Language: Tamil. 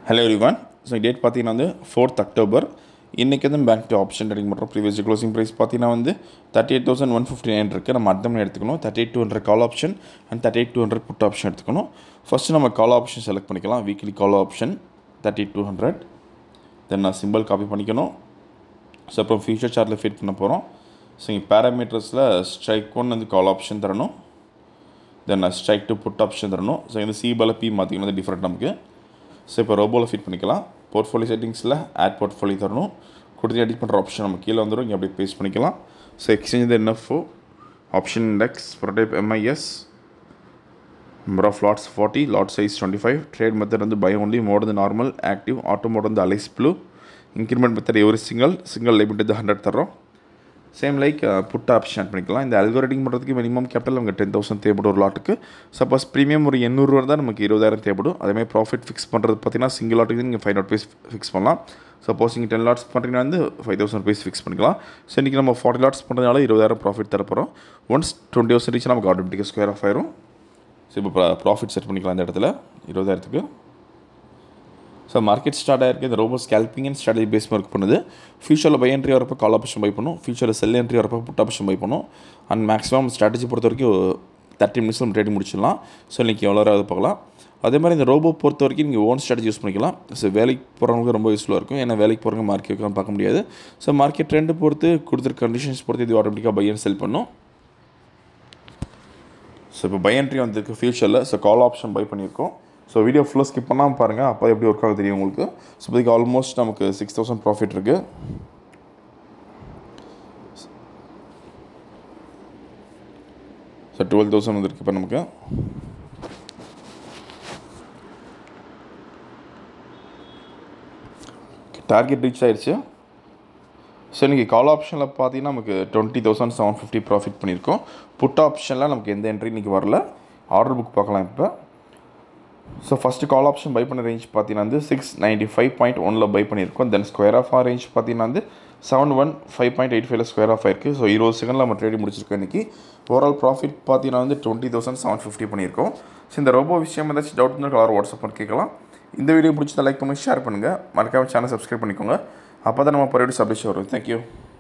ஹலோ எவ்ரிவன் ஸோ டேட் பார்த்தீங்கன்னா வந்து ஃபோர்த் அக்டோபர் இன்றைக்கி வந்து பேங்க் டு ஆப்ஷன் ட்ரேடிங் பண்ணுறோம் ப்ரீவியஸ் க்ளோசிங் ப்ரைஸ் பார்த்தீங்கன்னா வந்து thirty eight thousand one fifty nine இருக்குது நம்ம அர்த்தம் எடுத்துக்கணும் thirty eight two hundred call option and thirty eight two hundred put option எடுத்துக்கணும் ஃபஸ்ட்டு நம்ம கால் ஆப்ஷன் செலக்ட் பண்ணிக்கலாம் weekly call option thirty eight two hundred then நான் சிம்பிள் காப்பி பண்ணிக்கணும் ஸோ அப்புறம் ஃபியூச்சர் சார்ட்டில் ஃபிட் பண்ண போகிறோம் ஸோ இங்கே பேராமீட்டர்ஸில் ஸ்ட்ரைக் ஒன் வந்து கால் ஆப்ஷன் தரணும் then strike to put option தரணும் ஸோ இந்த சி பல பி மாற்றிக்கணும் டிஃப்ரெண்ட் நமக்கு ஸோ இப்போ ரோபோவில் ஃபிட் பண்ணிக்கலாம் போர்ட்ஃபோலியோ செட்டிங்ஸில் ஆட் போர்ட்ஃபோலியோ தரணும் கொடுத்து எடிட் பண்ணுற ஆப்ஷன் நம்ம கீழே வந்துடும் இங்கே அப்படியே பேஸ்ட் பண்ணிக்கலாம் so exchange NFO option index product type MIS number of lots forty lot size twenty five trade method வந்து பை ஒன்லி மோட் வந்து நார்மல் ஆக்டிவ் ஆட்டோ மோட் வந்து Alice Blue increment method every single single limit வந்து ஹண்ட்ரட் தரோம் same like put option add பண்ணிக்கலாம் இந்த அல்கோரேட்டிங் பண்ணுறதுக்கு மினிமம் கேபிட்டல் நமக்கு டென் தௌசண்ட் தேவைப்படும் ஒரு லாட்டுக்கு சப்போஸ் ப்ரீமியம் ஒரு எண்ணூறுவா தான் நமக்கு இருபதாயிரம் தேவைப்படும் அதேமாதிரி ப்ராஃபிட் ஃபிக்ஸ் பண்ணுறது பார்த்தீங்கன்னா சிங்கிள் லாட்டுக்கு நீங்கள் ஃபைவ் ருபீஸ் ஃபிக்ஸ் பண்ணலாம் சப்போஸ் நீங்கள் டென் லாட்ஸ் பண்ணுறீங்கன்னா வந்து ஃபைவ் தௌசண்ட் ருபீஸ் ஃபிக்ஸ் பண்ணிக்கலாம் ஸோ இன்றைக்கி நம்ம ஃபார்ட்டி லாட்ஸ் பண்ணுறதுனால இருபதாயிரம் ப்ராஃபிட் தரப்போகிறோம் ஒன்ஸ் டுவெண்ட்டி தௌசண்ட் ரீச் நமக்கு ஆட்டோமேட்டிக்காக ஸ்கொயர் ஆஃப் ஆயிரும் ஸோ இப்போ ப்ராஃபிட் செட் பண்ணிக்கலாம் இந்த இடத்துல இருபதாயிரத்துக்கு ஸோ மார்க்கெட் ஸ்டார்ட் ஆயிருக்கு இந்த robo scalping and strategy base work பண்ணுது ஃபியூச்சரில் பை என்ட்ரி வரப்போ கால் ஆப்ஷன் பை பண்ணும் ஃபியூச்சரில் செல் என்ட்ரி வரப்போ புட் ஆப்ஷன் பை பண்ணும் அண்ட் மேக்ஸிமம் ஸ்ட்ராட்டஜி பொறுத்த வரைக்கும் தேர்ட்டி மினிட்ஸ் நம்ம ட்ரேடிங் முடிச்சிடலாம் ஸோ இன்றைக்கி எவ்வளோ அது பார்க்கலாம் அதே மாதிரி இந்த ரோபோ பொறுத்த வரைக்கும் நீங்கள் ஓன் ஸ்ட்ராட்டஜி யூஸ் பண்ணிக்கலாம் ஸோ வேலைக்கு போகிறவங்களுக்கு ரொம்ப யூஸ்ஃபுல்லாக இருக்கும் ஏன்னா வேலைக்கு போகிறவங்க மார்க்கெட் பார்க்க முடியாது ஸோ மார்க்கெட் ட்ரெண்டு பொறுத்து கொடுத்துருக்க கண்டிஷன்ஸ் பொறுத்து இது ஆட்டோமேட்டிக்காக பை அண்ட் செல் பண்ணும் ஸோ இப்போ பை என்ட்ரி வந்திருக்கு ஃபியூச்சரில் ஸோ கால் ஆப்ஷன் பை பண்ணியிருக்கோம் ஸோ வீடியோ ஃபுல்லாக ஸ்கிப் பண்ணாமல் பாருங்கள் அப்போ எப்படி ஒர்க் ஆகும் தெரியும் உங்களுக்கு ஸோ இப்போதைக்கு ஆல்மோஸ்ட் நமக்கு சிக்ஸ் தௌசண்ட் ப்ராஃபிட் இருக்குது ஸோ டுவெல் தௌசண்ட் வந்துருக்கு இப்போ நமக்கு டார்கெட் ரீச் ஆயிடுச்சு ஸோ இன்றைக்கி கால் ஆப்ஷனில் பார்த்தீங்கன்னா நமக்கு twenty thousand seven fifty profit பண்ணியிருக்கோம் புட் ஆப்ஷனில் நமக்கு எந்த என்ட்ரி இன்றைக்கி வரல ஆர்டர் புக் பார்க்கலாம் இப்போ so first call option buy பண்ண ரேஞ்ச் பார்த்தீங்கன்னா வந்து சிக்ஸ் நைன்ட்டி ஃபைவ் பாயிண்ட் ஒனில் பை பண்ணியிருக்கோம் தென் ஸ்கொயர் ஆஃப் ஆர் ரேஞ்ச் பார்த்தீங்கன்னா வந்து seven one five point eight ஃபைவ்ல ஸ்கொயர் ஆஃப் ஆயிருக்கு ஸோ இருபது செகண்டில் நம்ம ட்ரேடிங் முடிச்சிருக்கோம் இன்றைக்கி ஓவரால் ப்ராஃபிட் பார்த்தீங்கன்னா வந்து டுவெண்ட்டி தௌசண்ட் செவன் ஃபிஃப்டி பண்ணியிருக்கோம் ஸோ இந்த ரோபோ விஷயம் ஏதாச்சும் டவுட் இருந்தால் கலர் வாட்ஸ்அப் பண்ணி கேட்கலாம் இந்த வீடியோ பிடிச்சதை லைக் பண்ணி ஷேர் பண்ணுங்கள் மறக்காம சேனல் சப்ஸ்கிரைப் பண்ணிக்கோங்க அப்போ தான் நம்ம பரியோடி சப்மிஷன் வரும் தேங்க்யூ